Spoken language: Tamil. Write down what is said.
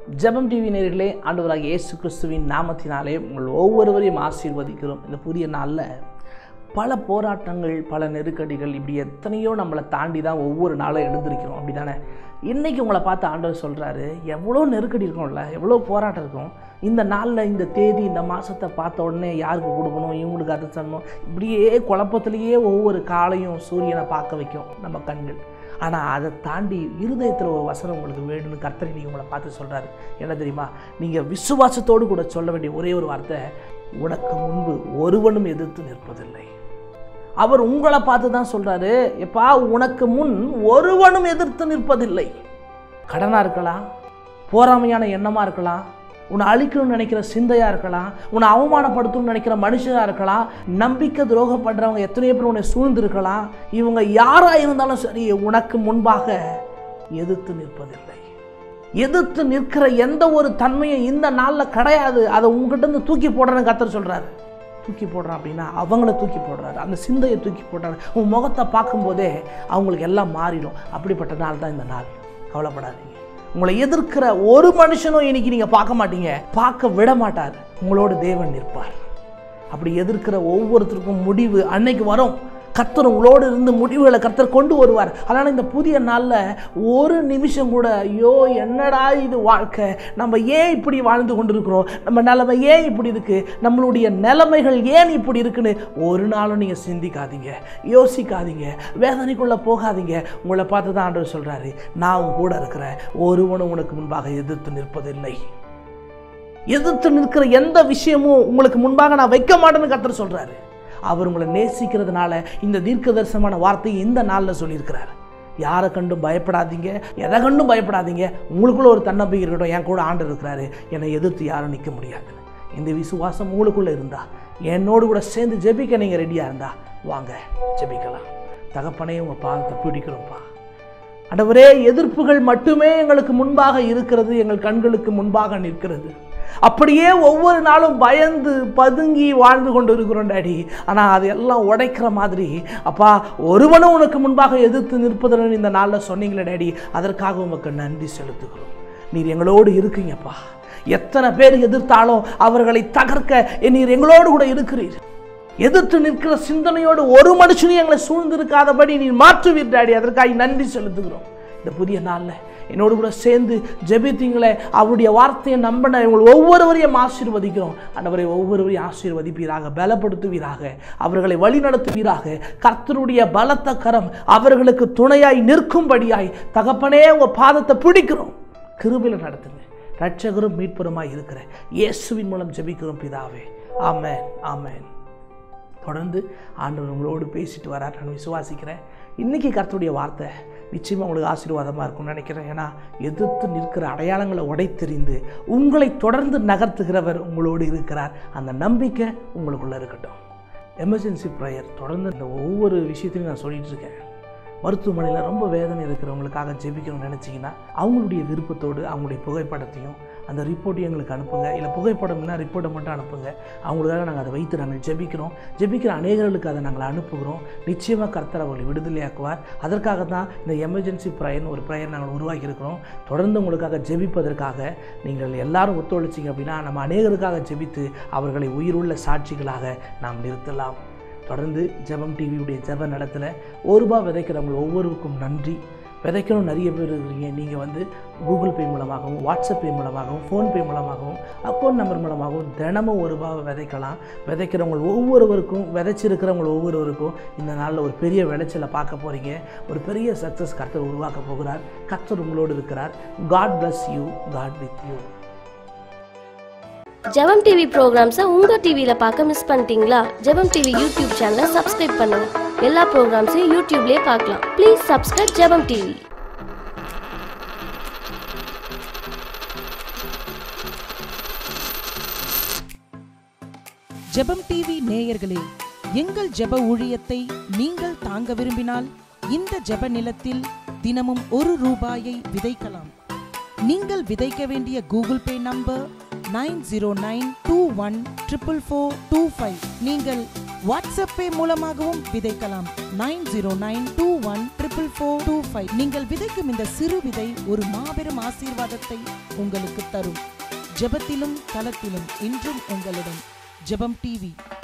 ஜெபம் டிவி நேயர்களே ஆண்டவராக இயேசு கிறிஸ்துவின் நாமத்தினாலே உங்கள் ஒவ்வொருவரையும் ஆசீர்வதிக்கிறோம் இந்த புதிய நாளில் பல போராட்டங்கள் பல நெருக்கடிகள் இப்படி எத்தனையோ நம்மளை தாண்டி தான் ஒவ்வொரு நாளும் எழுந்திருக்கிறோம் அப்படி தானே இன்றைக்கி உங்களை பார்த்து ஆண்டவர் சொல்கிறாரு எவ்வளோ நெருக்கடி இருக்கும்ல எவ்வளோ போராட்டம் இருக்கும் இந்த நாளில் இந்த தேதி இந்த மாதத்தை பார்த்த உடனே யாருக்கு கொடுக்கணும் இவங்களுக்கு அது தரணும் இப்படியே குழப்பத்திலேயே ஒவ்வொரு காலையும் சூரியனை பார்க்க வைக்கும் நம்ம கண்கள் ஆனால் அதை தாண்டி இருதயத்தில் ஒரு வசனம் உங்களுக்கு வேணும்னு கர்த்தரை நீங்கள் உங்களை பார்த்து சொல்கிறாரு என்ன தெரியுமா நீங்கள் விசுவாசத்தோடு கூட சொல்ல வேண்டிய ஒரே ஒரு வார்த்தை உனக்கு முன்பு ஒருவனும் எதிர்த்து நிற்பதில்லை அவர் உங்களை பார்த்து தான் சொல்கிறாரு எப்பா உனக்கு முன் ஒருவனும் எதிர்த்து நிற்பதில்லை கடனாக இருக்கலாம் போராமையான எண்ணமாக இருக்கலாம் உன்னை அழிக்கணும்னு நினைக்கிற சிந்தையாக இருக்கலாம் உன்னை அவமானப்படுத்தணும்னு நினைக்கிற மனுஷனாக இருக்கலாம் நம்பிக்கை துரோகம் பண்ணுறவங்க எத்தனையோ பேர் உன்னை சூழ்ந்திருக்கலாம் இவங்க யாராக இருந்தாலும் சரி உனக்கு முன்பாக எதிர்த்து நிற்பதில்லை எதிர்த்து நிற்கிற எந்த ஒரு தன்மையும் இந்த நாளில் கிடையாது அதை உங்ககிட்ட இருந்து தூக்கி போடுறேன்னு கத்தர் சொல்கிறாரு தூக்கி போடுறான் அப்படின்னா அவங்கள தூக்கி போடுறாரு அந்த சிந்தையை தூக்கி போடுறாரு உன் முகத்தை பார்க்கும்போதே அவங்களுக்கு எல்லாம் மாறிடும் அப்படிப்பட்ட நாள் தான் இந்த நாள் கவலைப்படாதீங்க உங்களை எதிர்க்கிற ஒரு மனுஷனும் இன்னைக்கு நீங்கள் பார்க்க மாட்டீங்க பார்க்க விட மாட்டார் உங்களோட தேவன் நிற்பார் அப்படி எதிர்க்கிற ஒவ்வொருத்தருக்கும் முடிவு அன்னைக்கு வரும் கர்த்தர் உங்களோடு இருந்து முடிவுகளை கர்த்தர் கொண்டு வருவார் அதனால் இந்த புதிய நாளில் ஒரு நிமிஷம் கூட ஐயோ என்னடா இது வாழ்க்கை நம்ம ஏன் இப்படி வாழ்ந்து கொண்டிருக்கிறோம் நம்ம நிலைமை ஏன் இப்படி இருக்குது நம்மளுடைய நிலைமைகள் ஏன் இப்படி இருக்குன்னு ஒரு நாளும் நீங்கள் சிந்திக்காதீங்க யோசிக்காதீங்க வேதனைக்குள்ளே போகாதீங்க உங்களை பார்த்து தான் ஆண்டவர் சொல்கிறாரு நான் உன் கூட இருக்கிறேன் ஒருவனும் உனக்கு முன்பாக எதிர்த்து நிற்பதில்லை எதிர்த்து நிற்கிற எந்த விஷயமும் உங்களுக்கு முன்பாக நான் வைக்க மாட்டேன்னு கர்த்தர் சொல்கிறாரு அவர் உங்களை நேசிக்கிறதுனால இந்த தீர்க்க தரிசனமான வார்த்தையை இந்த நாளில் சொல்லியிருக்கிறார் யாரை கண்டும் பயப்படாதீங்க எதை கண்டும் பயப்படாதீங்க உங்களுக்குள்ள ஒரு தன்னம்பிக்கை இருக்கட்டும் என் கூட ஆண்டு இருக்கிறாரு என்னை எதிர்த்து யாரும் நிற்க முடியாது இந்த விசுவாசம் உங்களுக்குள்ளே இருந்தா என்னோடு கூட சேர்ந்து ஜெபிக்க நீங்கள் ரெடியாக இருந்தா வாங்க ஜெபிக்கலாம் தகப்பனே உங்கள் பாதத்தை பிடிக்கிறோம்ப்பா ஆண்டவரே எதிர்ப்புகள் மட்டுமே எங்களுக்கு முன்பாக இருக்கிறது எங்கள் கண்களுக்கு முன்பாக நிற்கிறது அப்படியே ஒவ்வொரு நாளும் பயந்து பதுங்கி வாழ்ந்து கொண்டு இருக்கிறோம் டாடி ஆனால் அதையெல்லாம் உடைக்கிற மாதிரி அப்பா ஒருவனும் உனக்கு முன்பாக எதிர்த்து நிற்பதுன்னு இந்த நாளில் சொன்னீங்களே டாடி அதற்காக உமக்கு நன்றி செலுத்துகிறோம் நீர் எங்களோடு இருக்கீங்கப்பா எத்தனை பேர் எதிர்த்தாலும் அவர்களை தகர்க்க நீர் எங்களோடு கூட இருக்கிறீர் எதிர்த்து நிற்கிற சிந்தனையோடு ஒரு மனுஷனையும் எங்களை சூழ்ந்திருக்காதபடி நீர் மாற்றுவீர் டாடி அதற்காக நன்றி செலுத்துகிறோம் இந்த புதிய நாளில் என்னோடு கூட சேர்ந்து ஜெபித்தீங்களே அவருடைய வார்த்தையை நம்பின இவங்க ஒவ்வொருவரையும் ஆசீர்வதிக்கிறோம் ஆண்டவரை ஒவ்வொருவரையும் ஆசீர்வதிப்பீராக பலப்படுத்துவீராக அவர்களை வழிநடத்துவீராக கர்த்தருடைய பலத்த கரம் அவர்களுக்கு துணையாய் நிற்கும்படியாய் தகப்பனே உங்கள் பாதத்தை பிடிக்கிறோம் கிருபில நடத்துங்க ரட்சகரும் மீட்பருமாய் இருக்கிற இயேசுவின் மூலம் ஜெபிக்கிறோம் பிதாவே ஆமேன் ஆமேன் தொடர்ந்து ஆண்டவர் உங்களோடு பேசிட்டு வரார் நான் விசுவாசிக்கிறேன் இன்றைக்கி கர்த்தருடைய வார்த்தை நிச்சயமாக உங்களுக்கு ஆசீர்வாதமாக இருக்கும்னு நினைக்கிறேன் ஏன்னா எதிர்த்து நிற்கிற அடையாளங்களை உடைத்தெறிந்து உங்களை தொடர்ந்து நகர்த்துகிறவர் உங்களோடு இருக்கிறார் அந்த நம்பிக்கை உங்களுக்குள்ளே இருக்கட்டும் எமர்ஜென்சி ப்ரேயர் தொடர்ந்து இந்த ஒவ்வொரு விஷயத்தையும் நான் சொல்லிட்டு இருக்கேன் மருத்துவமனையில் ரொம்ப வேதனை இருக்கிறவங்களுக்காக ஜெபிக்கணும்னு நினச்சிங்கன்னா அவங்களுடைய விருப்பத்தோடு அவங்களுடைய புகைப்படத்தையும் அந்த ரிப்போர்ட்டையும் எங்களுக்கு அனுப்புங்க இல்லை புகைப்படம்னா ரிப்போர்ட்டை மட்டும் அனுப்புங்க அவங்களுக்காக நாங்கள் அதை வைத்து நாங்கள் ஜெபிக்கிறோம் ஜெபிக்கிற அநேகர்களுக்கு அதை நாங்கள் அனுப்புகிறோம் நிச்சயமாக கர்த்தர் அவர்களை விடுதலையாக்குவார் அதற்காக தான் இந்த எமர்ஜென்சி ப்ரேயர்னு ஒரு ப்ரேயர் நாங்கள் உருவாக்கியிருக்கிறோம் தொடர்ந்து உங்களுக்காக ஜெபிப்பதற்காக நீங்கள் எல்லாரும் ஒத்துழைச்சிங்க அப்படின்னா நம்ம அநேகருக்காக ஜெபித்து அவர்களை உயிருள்ள சாட்சிகளாக நாம் நிறுத்தலாம் தொடர்ந்து ஜெபம் டிவியுடைய ஜெப நடத்தில் ஒரு ரூபா விதைக்கிறவங்க ஒவ்வொருவருக்கும் நன்றி விதைக்கணும் நிறைய பேர் இருக்கிறீங்க நீங்கள் வந்து கூகுள் பே மூலமாகவும் வாட்ஸ்அப் பே மூலமாகவும் ஃபோன்பே மூலமாகவும் அக்கௌண்ட் நம்பர் மூலமாகவும் தினமும் ஒரு ரூபாவை விதைக்கலாம் விதைக்கிறவங்க ஒவ்வொருவருக்கும் விதைச்சிருக்கிறவங்க ஒவ்வொருவருக்கும் இந்த நாளில் ஒரு பெரிய விளைச்சலை பார்க்க போகிறீங்க ஒரு பெரிய சக்ஸஸ் கர்த்தர் உருவாக்க போகிறார் கர்த்தர் உங்களோடு இருக்கிறார் God bless you God with you Jebam TV ப்ரோக்ராம்ஸை உங்க டிவியில பார்க்க மிஸ் பண்ணிட்டீங்களா ஜெபம் டிவி யூடியூப் சேனலை சப்ஸ்கிரைப் பண்ணுங்க எல்லா ப்ரோக்ராம்ஸையும் யூடியூப்லயே பார்க்கலாம் please subscribe Jebam TV Jebam TV நேயர்களே எங்கள் ஜெப ஊழியத்தை நீங்கள் தாங்க விரும்பினால் இந்த ஜெப நிலத்தில் தினமும் ஒரு ரூபாயை விதைக்கலாம் நீங்கள் விதைக்க வேண்டிய Google pay number nine zero nine two one triple four two five நீங்கள் வாட்ஸ்அப் பே மூலமாகவும் விதைக்கலாம் nine zero nine two one triple four two five நீங்கள் விதைக்கும் இந்த சிறு விதை ஒரு மாபெரும் ஆசீர்வாதத்தை உங்களுக்கு தரும் ஜெபத்திலும் களத்திலும் இன்றும் உங்களுடன் ஜெபம் டிவி